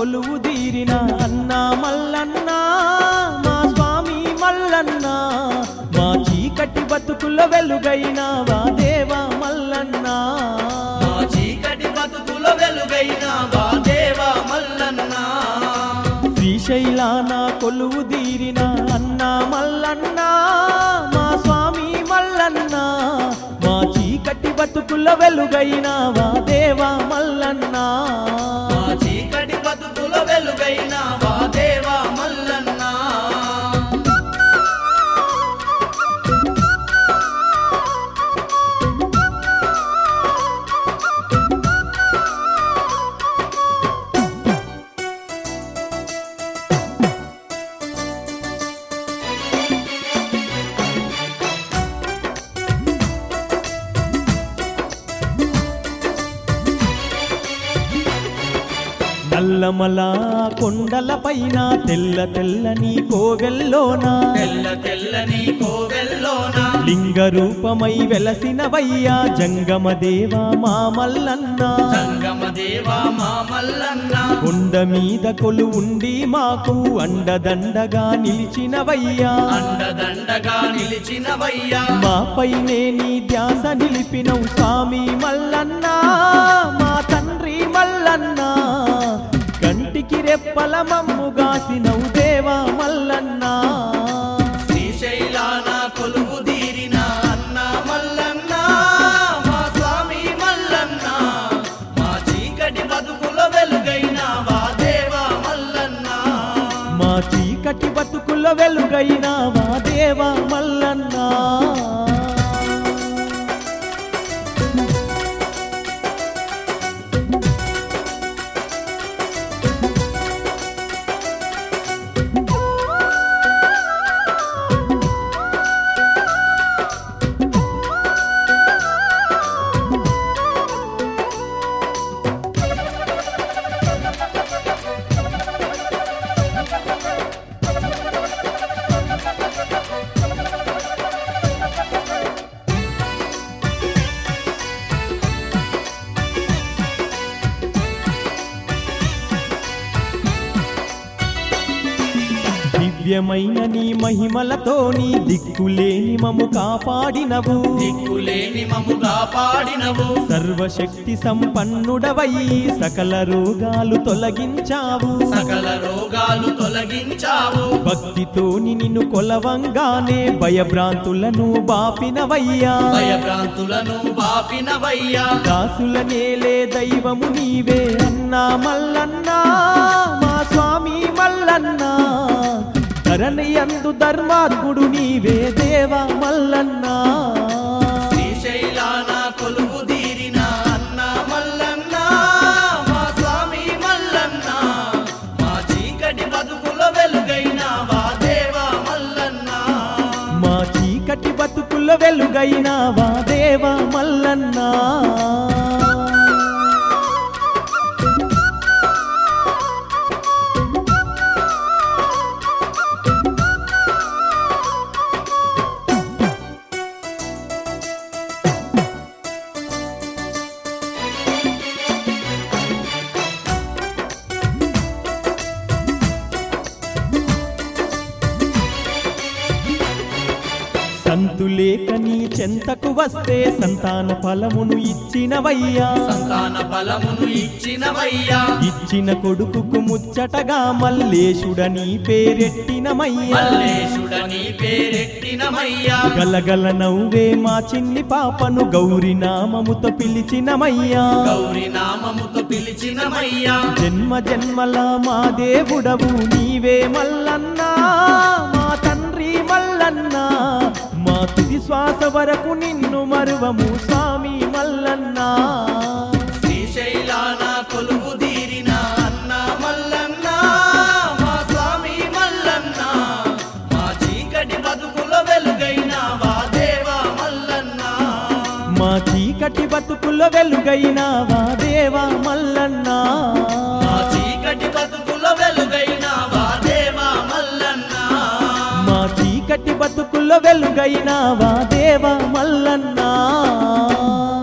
కొలువు తీరిన అన్నా మల్లన్న మా స్వామి మల్లన్న మా చీకటి బతుకుల వెలుగైన వా దేవా మల్లన్న మా చీకటి బతుకుల వెలుగైన వా దేవా మల్లన్న శ్రీశైలాన కొలువు తీరిన అన్నా మల్లన్న మా స్వామి మల్లన్న మా చీకటి బతుకుల వెలుగైన వా దేవా మల్లన్న మా చీకటి బతుకుల వెలుగైన వా దేవా మల్లన్న నల్లమల కొండల పైన తెల్ల తెల్లని కోవెల్లోన తెల్ల తెల్లని కోవెల్లోన లింగ రూపమై వెలసినవయ్యా జంగమ దేవా మా మల్లన్న సంగమ దేవా మా మల్లన్న కొండ మీద కొలు ఉండి మాకు అండదండగా నిలిచినవయ్యా అండదండగా నిలిచినవయ్యా మాపైనే నీ ధ్యాస నిలిపినవు స్వామి మల్లన్న మా తండ్రి మల్లన్న కంటికి రెప్పల మమ్ముగాసినవు దేవా మల్లన్న శ్రీశైలాన కొలువు తీరిన అన్న మల్లన్న మా స్వామి మల్లన్న మా చీకటి బతుకుల వెలుగైన వా దేవా మల్లన్న మా చీకటి బతుకుల వెలుగైన వా దేవా మల్లన్న దివ్యమైన నీ మహిమలతో నీ దిక్కులేని మము కాపాడినవు దిక్కులేని మము కాపాడినవు సర్వశక్తి సంపన్నుడవై సకల రోగాలు తొలగించావు సకల రోగాలు తొలగించావు భక్తితోని నిన్ను కొలవంగానే భయభ్రాంతులను బాపినవయ్యా భయభ్రాంతులను బాపినవయ్యా దాసుల నేలే దైవము నీవే అన్నా మల్లన్నా మా స్వామి మల్లన్నా ధరణి అందు ధర్మాత్ముడు నీవే దేవా మల్లన్నా శ్రీశైలాన కొలువు తీరిన అన్న మల్లన్న మా స్వామి మల్లన్న మా చీకటి బతుకుల వెలుగైన వా దేవా మల్లన్న మా చీకటి బతుకుల వెలుగైన వా దేవా మల్లన్నా సంతులేక నీ చెంతకు వస్తే సంతాన ఫలమును ఇచ్చినవయ్యా సంతాన ఫలమును ఇచ్చినవయ్యా ఇచ్చిన కొడుకుకు ముచ్చటగా మల్లేశుడని పేరెట్టినమయ్యా మల్లేశుడని పేరెట్టినమయ్యా గలగల నవ్వే మా చిన్ని పాపను గౌరి నామముతో పిలిచినమయ్యా గౌరి నామముతో పిలిచినమయ్యా జన్మ జన్మల మా దేవుడవు నీవే మల్లన్నా మా తండ్రి మల్లన్నా మా తుది శ్వాస వరకు నిన్ను మరువము స్వామి మల్లన్నా శ్రీశైలాన కొలువు తీరిన అన్న మల్లన్న మా స్వామి మల్లన్న మా చీకటి బతుకుల వెలుగైన వా దేవా మల్లన్న మా చీకటి బతుకుల వెలుగైన వా దేవా మల్లన్నా మా చీకటి బతుకుల వెలుగైన వా దేవా మల్లన్న మా చీకటి బతుకుల వెలుగైన వా దేవా మల్లన్నా